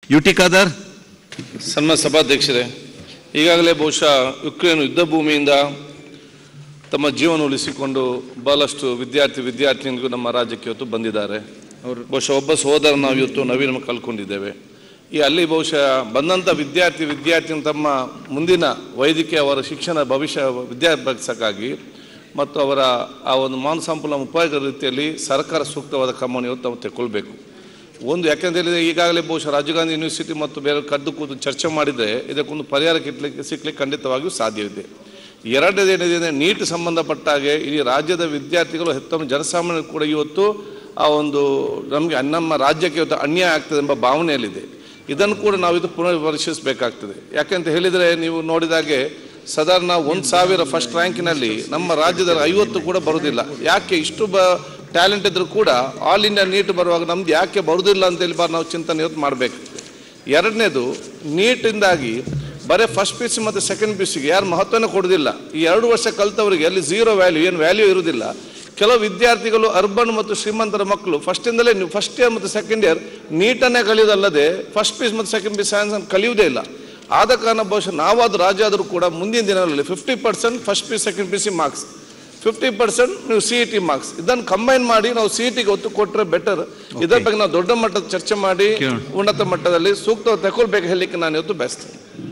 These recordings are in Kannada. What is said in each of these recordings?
ಯು ಟಿ ಖಾದರ್ ಸನ್ಮಾನ್ಯ ಸಭಾಧ್ಯಕ್ಷರೇ ಈಗಾಗಲೇ ಬಹುಶಃ ಯುಕ್ರೇನ್ ಯುದ್ಧ ಭೂಮಿಯಿಂದ ತಮ್ಮ ಜೀವನ ಉಳಿಸಿಕೊಂಡು ಬಹಳಷ್ಟು ವಿದ್ಯಾರ್ಥಿ ವಿದ್ಯಾರ್ಥಿನಿಗಳು ನಮ್ಮ ರಾಜ್ಯಕ್ಕೆ ಇವತ್ತು ಬಂದಿದ್ದಾರೆ ಅವರು ಬಹುಶಃ ಒಬ್ಬ ಸಹೋದರ ನಾವು ಇವತ್ತು ನವೀನ ಕಳ್ಕೊಂಡಿದ್ದೇವೆ ಈ ಅಲ್ಲಿ ಬಹುಶಃ ಬಂದಂಥ ವಿದ್ಯಾರ್ಥಿ ವಿದ್ಯಾರ್ಥಿನಿ ತಮ್ಮ ಮುಂದಿನ ವೈದ್ಯಕೀಯ ಅವರ ಶಿಕ್ಷಣ ಭವಿಷ್ಯ ವಿದ್ಯಾಭ್ಯಾಸಕ್ಕಾಗಿ ಮತ್ತು ಅವರ ಆ ಒಂದು ಮಾನವ ಸಂಪನ್ಮೂಲ ಉಪಯೋಗ ರೀತಿಯಲ್ಲಿ ಸರ್ಕಾರ ಸೂಕ್ತವಾದ ಕ್ರಮವನ್ನು ಇವತ್ತು ನಾವು ತೆಗೊಳ್ಬೇಕು ಒಂದು ಯಾಕೆಂತ ಹೇಳಿದ್ರೆ ಈಗಾಗಲೇ ಬಹುಶಃ ರಾಜೀವ್ ಗಾಂಧಿ ಯೂನಿವರ್ಸಿಟಿ ಮತ್ತು ಬೇರೆ ಕದ್ದು ಕೂತು ಚರ್ಚೆ ಮಾಡಿದರೆ ಇದಕ್ಕೊಂದು ಪರಿಹಾರ ಕಿಟ್ಲಿಕ್ಕೆ ಸಿಕ್ಲಿಕ್ಕೆ ಖಂಡಿತವಾಗಿಯೂ ಸಾಧ್ಯವಿದೆ ಎರಡನೇದು ಏನಿದೆ ಅಂದರೆ ನೀಟ್ ಸಂಬಂಧಪಟ್ಟ ಹಾಗೆ ಇಡೀ ರಾಜ್ಯದ ವಿದ್ಯಾರ್ಥಿಗಳು ಹೆತ್ತಮ್ಮ ಜನಸಾಮಾನ್ಯರು ಕೂಡ ಇವತ್ತು ಆ ಒಂದು ನಮಗೆ ನಮ್ಮ ರಾಜ್ಯಕ್ಕೆ ಇವತ್ತು ಅನ್ಯಾಯ ಆಗ್ತದೆ ಎಂಬ ಭಾವನೆಯಲ್ಲಿದೆ ಇದನ್ನು ಕೂಡ ನಾವು ಇದು ಪುನರ್ ಪರಿಶೀಲಿಸಬೇಕಾಗ್ತದೆ ಯಾಕೆಂತ ಹೇಳಿದರೆ ನೀವು ನೋಡಿದಾಗೆ ಸಾಧಾರಣ ಒಂದು ಸಾವಿರ ಫಸ್ಟ್ ರ್ಯಾಂಕಿನಲ್ಲಿ ನಮ್ಮ ರಾಜ್ಯದಲ್ಲಿ ಐವತ್ತು ಕೂಡ ಬರುವುದಿಲ್ಲ ಯಾಕೆ ಇಷ್ಟು ಬ ಟ್ಯಾಲೆಂಟ್ ಇದ್ರೂ ಕೂಡ ಆಲ್ ಇಂಡಿಯಾ ನೀಟ್ ಬರುವಾಗ ನಮ್ದು ಯಾಕೆ ಬರುವುದಿಲ್ಲ ಅಂತೇಳಿ ಬಾ ನಾವು ಚಿಂತನೆ ಇವತ್ತು ಮಾಡಬೇಕು ಎರಡನೇದು ನೀಟಿಂದಾಗಿ ಬರೀ ಫಸ್ಟ್ ಪಿ ಸಿ ಮತ್ತು ಸೆಕೆಂಡ್ ಪಿ ಸಿಗೆ ಯಾರು ಮಹತ್ವನೇ ಕೊಡೋದಿಲ್ಲ ಈ ಎರಡು ವರ್ಷ ಕಲಿತವರಿಗೆ ಅಲ್ಲಿ ಝೀರೋ ವ್ಯಾಲ್ಯೂ ಏನು ವ್ಯಾಲ್ಯೂ ಇರುವುದಿಲ್ಲ ಕೆಲವು ವಿದ್ಯಾರ್ಥಿಗಳು ಅರ್ಬನ್ ಮತ್ತು ಶ್ರೀಮಂತರ ಮಕ್ಕಳು ಫಸ್ಟಿಂದಲೇ ನೀವು ಫಸ್ಟ್ ಇಯರ್ ಮತ್ತು ಸೆಕೆಂಡ್ ಇಯರ್ ನೀಟನ್ನೇ ಕಲಿಯೋದಲ್ಲದೆ ಫಸ್ಟ್ ಪೀಸ್ ಮತ್ತು ಸೆಕೆಂಡ್ ಪೀಸ್ ಸೈನ್ಸ್ ಅನ್ನು ಕಲಿಯುವುದೇ ಇಲ್ಲ ಆದ ಕಾರಣ ಬಹುಶಃ ನಾವಾದ ರಾಜ್ಯ ಆದರೂ ಕೂಡ ಮುಂದಿನ ದಿನಗಳಲ್ಲಿ fifty percent first P second P C marks fifty percent ನೀವು ಸಿ ಇ ಟಿ ಮಾರ್ಕ್ಸ್ ಇದನ್ನು ಕಂಬೈನ್ ಮಾಡಿ ನಾವು ಸಿ ಇ ಟಿಗೆ ಒತ್ತು ಕೊಟ್ಟರೆ ಬೆಟರ್ ಇದರ ಬಗ್ಗೆ ನಾವು ದೊಡ್ಡ ಮಟ್ಟದ ಚರ್ಚೆ ಮಾಡಿ ಕೇಳೋಣ. ಉನ್ನತ ಮಟ್ಟದಲ್ಲಿ ಸೂಕ್ತ ತಗೊಳ್ಬೇಕು ಹೇಳಲಿಕ್ಕೆ ನಾನು ಇವತ್ತು ಬಯಸ್ತೇನೆ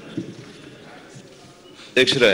ಅಧ್ಯಕ್ಷರೇ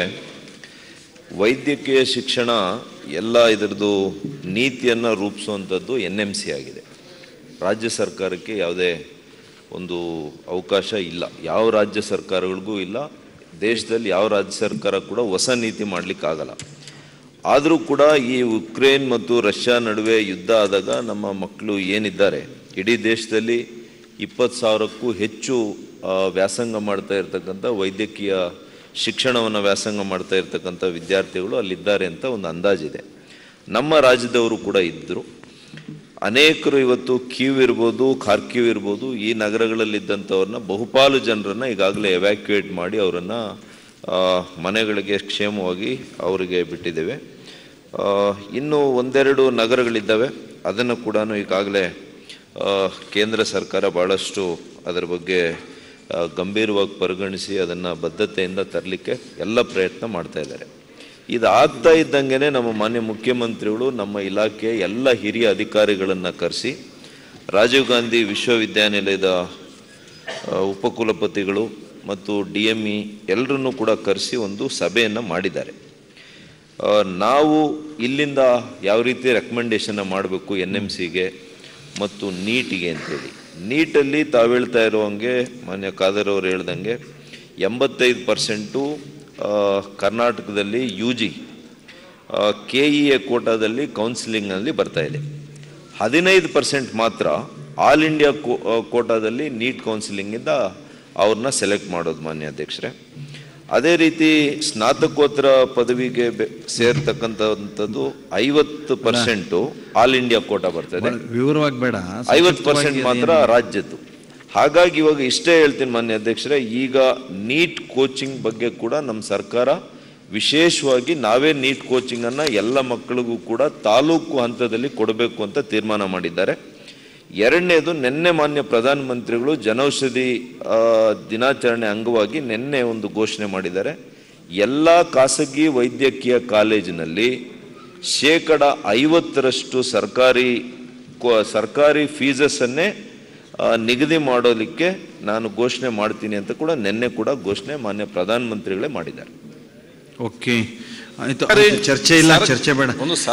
ವೈದ್ಯಕೀಯ ಶಿಕ್ಷಣ ಎಲ್ಲ ಇದರದ್ದು ನೀತಿಯನ್ನು ರೂಪಿಸುವಂಥದ್ದು ಎನ್ ಎಮ್ ಸಿ ಆಗಿದೆ ರಾಜ್ಯ ಸರ್ಕಾರಕ್ಕೆ ಯಾವುದೇ ಒಂದು ಅವಕಾಶ ಇಲ್ಲ ಯಾವ ರಾಜ್ಯ ಸರ್ಕಾರಗಳಿಗೂ ಇಲ್ಲ ದೇಶದಲ್ಲಿ ಯಾವ ರಾಜ್ಯ ಸರ್ಕಾರ ಕೂಡ ಹೊಸ ನೀತಿ ಮಾಡಲಿಕ್ಕಾಗಲ್ಲ ಆದರೂ ಕೂಡ ಈ ಉಕ್ರೇನ್ ಮತ್ತು ರಷ್ಯಾ ನಡುವೆ ಯುದ್ಧ ಆದಾಗ ನಮ್ಮ ಮಕ್ಕಳು ಏನಿದ್ದಾರೆ ಇಡೀ ದೇಶದಲ್ಲಿ ಇಪ್ಪತ್ತು ಸಾವಿರಕ್ಕೂ ಹೆಚ್ಚು ಆ, ವ್ಯಾಸಂಗ ಮಾಡ್ತಾ ಇರ್ತಕ್ಕಂಥ ವೈದ್ಯಕೀಯ ಶಿಕ್ಷಣವನ್ನು ವ್ಯಾಸಂಗ ಮಾಡ್ತಾ ಇರ್ತಕ್ಕಂಥ ವಿದ್ಯಾರ್ಥಿಗಳು ಅಲ್ಲಿದ್ದಾರೆ ಅಂತ ಒಂದು ಅಂದಾಜಿದೆ ನಮ್ಮ ರಾಜ್ಯದವರು ಕೂಡ ಇದ್ದರು ಅನೇಕರು ಇವತ್ತು ಕೀವ್ ಇರ್ಬೋದು ಖಾರ್ಕಿವ್ ಇರ್ಬೋದು ಈ ನಗರಗಳಲ್ಲಿದ್ದಂಥವ್ರನ್ನ ಬಹುಪಾಲು ಜನರನ್ನು ಈಗಾಗಲೇ ಎವ್ಯಾಕ್ಯುಯೇಟ್ ಮಾಡಿ ಅವರನ್ನು ಮನೆಗಳಿಗೆ ಕ್ಷೇಮವಾಗಿ ಅವರಿಗೆ ಬಿಟ್ಟಿದ್ದೇವೆ ಆ, ಇನ್ನು ಒಂದೆರಡು ನಗರಗಳಿದ್ದಾವೆ ಅದನ್ನು ಕೂಡ ಈಗಾಗಲೇ ಆ, ಕೇಂದ್ರ ಸರ್ಕಾರ ಭಾಳಷ್ಟು ಅದರ ಬಗ್ಗೆ ಆ, ಗಂಭೀರವಾಗಿ ಪರಿಗಣಿಸಿ ಅದನ್ನು ಬದ್ಧತೆಯಿಂದ ತರಲಿಕ್ಕೆ ಎಲ್ಲ ಪ್ರಯತ್ನ ಮಾಡ್ತಾ ಇದ್ದಾರೆ ಇದು ಆಗ್ತಾ ಇದ್ದಂಗೆನೆ ನಮ್ಮ ಮಾನ್ಯ ಮುಖ್ಯಮಂತ್ರಿಗಳು ನಮ್ಮ ಇಲಾಖೆಯ ಎಲ್ಲ ಹಿರಿಯ ಅಧಿಕಾರಿಗಳನ್ನು ಕರೆಸಿ ರಾಜೀವ್ ಗಾಂಧಿ ವಿಶ್ವವಿದ್ಯಾನಿಲಯದ ಆ, ಉಪಕುಲಪತಿಗಳು ಮತ್ತು ಡಿ ಎಮ್ ಇ ಎಲ್ಲರನ್ನೂ ಕೂಡ ಕರೆಸಿ ಒಂದು ಸಭೆಯನ್ನು ಮಾಡಿದ್ದಾರೆ ಆ, ನಾವು ಇಲ್ಲಿಂದ ಯಾವ ರೀತಿ ರೆಕಮೆಂಡೇಶನ್ನ ಮಾಡಬೇಕು ಎನ್ ಎಮ್ ಸಿಗೆ ಮತ್ತು ನೀಟಿಗೆ ಅಂತೇಳಿ ನೀಟಲ್ಲಿ ತಾವು ಹೇಳ್ತಾ ಇರುವಂಗೆ ಮಾನ್ಯ ಖಾದರ್ ಅವರು ಹೇಳ್ದಂಗೆ ಎಂಬತ್ತೈದು ಪರ್ಸೆಂಟು ಕರ್ನಾಟಕದಲ್ಲಿ U G K E A ಕೋಟಾದಲ್ಲಿ ಕೌನ್ಸಿಲಿಂಗ್ನಲ್ಲಿ ಬರ್ತಾ ಇದೆ ಹದಿನೈದು ಪರ್ಸೆಂಟ್ ಮಾತ್ರ ಆಲ್ ಇಂಡಿಯಾ ಕೋಟಾದಲ್ಲಿ ನೀಟ್ ಕೌನ್ಸಿಲಿಂಗಿಂದ ಅವ್ರನ್ನ ಸೆಲೆಕ್ಟ್ ಮಾಡೋದು ಮಾನ್ಯ ಅಧ್ಯಕ್ಷರೇ ಅದೇ ರೀತಿ ಸ್ನಾತಕೋತ್ತರ ಪದವಿಗೆ ಬೆ- ಸೇರ್ತಕ್ಕಂಥದ್ದು ಐವತ್ತು ಪರ್ಸೆಂಟು ಆಲ್ ಇಂಡಿಯಾ ಕೋಟಾ ಬರ್ತದೆ ವಿವರವಾಗಿ ಬೇಡ ಐವತ್ತು ಪರ್ಸೆಂಟ್ ಮಾತ್ರ ರಾಜ್ಯದ್ದು ಹಾಗಾಗಿ ಇವಾಗ ಇಷ್ಟೇ ಹೇಳ್ತೀನಿ ಮಾನ್ಯ ಅಧ್ಯಕ್ಷರೇ ಈಗ ನೀಟ್ ಕೋಚಿಂಗ್ ಬಗ್ಗೆ ಕೂಡ ನಮ್ಮ ಸರ್ಕಾರ ವಿಶೇಷವಾಗಿ ನಾವೇ ನೀಟ್ ಕೋಚಿಂಗನ್ನು ಎಲ್ಲ ಮಕ್ಕಳಿಗೂ ಕೂಡ ತಾಲೂಕು ಹಂತದಲ್ಲಿ ಕೊಡಬೇಕು ಅಂತ ತೀರ್ಮಾನ ಮಾಡಿದ್ದಾರೆ ಎರಡನೇದು ನಿನ್ನೆ ಮಾನ್ಯ ಪ್ರಧಾನಮಂತ್ರಿಗಳು ಜನೌಷಧಿ ಆ, ದಿನಾಚರಣೆ ಅಂಗವಾಗಿ ನಿನ್ನೆ ಒಂದು ಘೋಷಣೆ ಮಾಡಿದ್ದಾರೆ ಎಲ್ಲ ಖಾಸಗಿ ವೈದ್ಯಕೀಯ ಕಾಲೇಜಿನಲ್ಲಿ ಶೇಕಡ ಐವತ್ತರಷ್ಟು ಸರ್ಕಾರಿ ಕೊ- ಸರ್ಕಾರಿ ಫೀಸಸ್ಸನ್ನೇ ಆ, ನಿಗದಿ ಮಾಡೋದಕ್ಕೆ ನಾನು ಘೋಷಣೆ ಮಾಡ್ತೀನಿ ಅಂತ ಕೂಡ ನಿನ್ನೆ ಕೂಡ ಘೋಷಣೆ ಮಾನ್ಯ ಪ್ರಧಾನಮಂತ್ರಿಗಳೇ ಮಾಡಿದ್ದಾರೆ ಓಕೆ ಆಯ್ತು ಆಯ್ತು, ಚರ್ಚೆ ಇಲ್ಲ ಚರ್ಚೆ ಬೇಡ ಒಂದು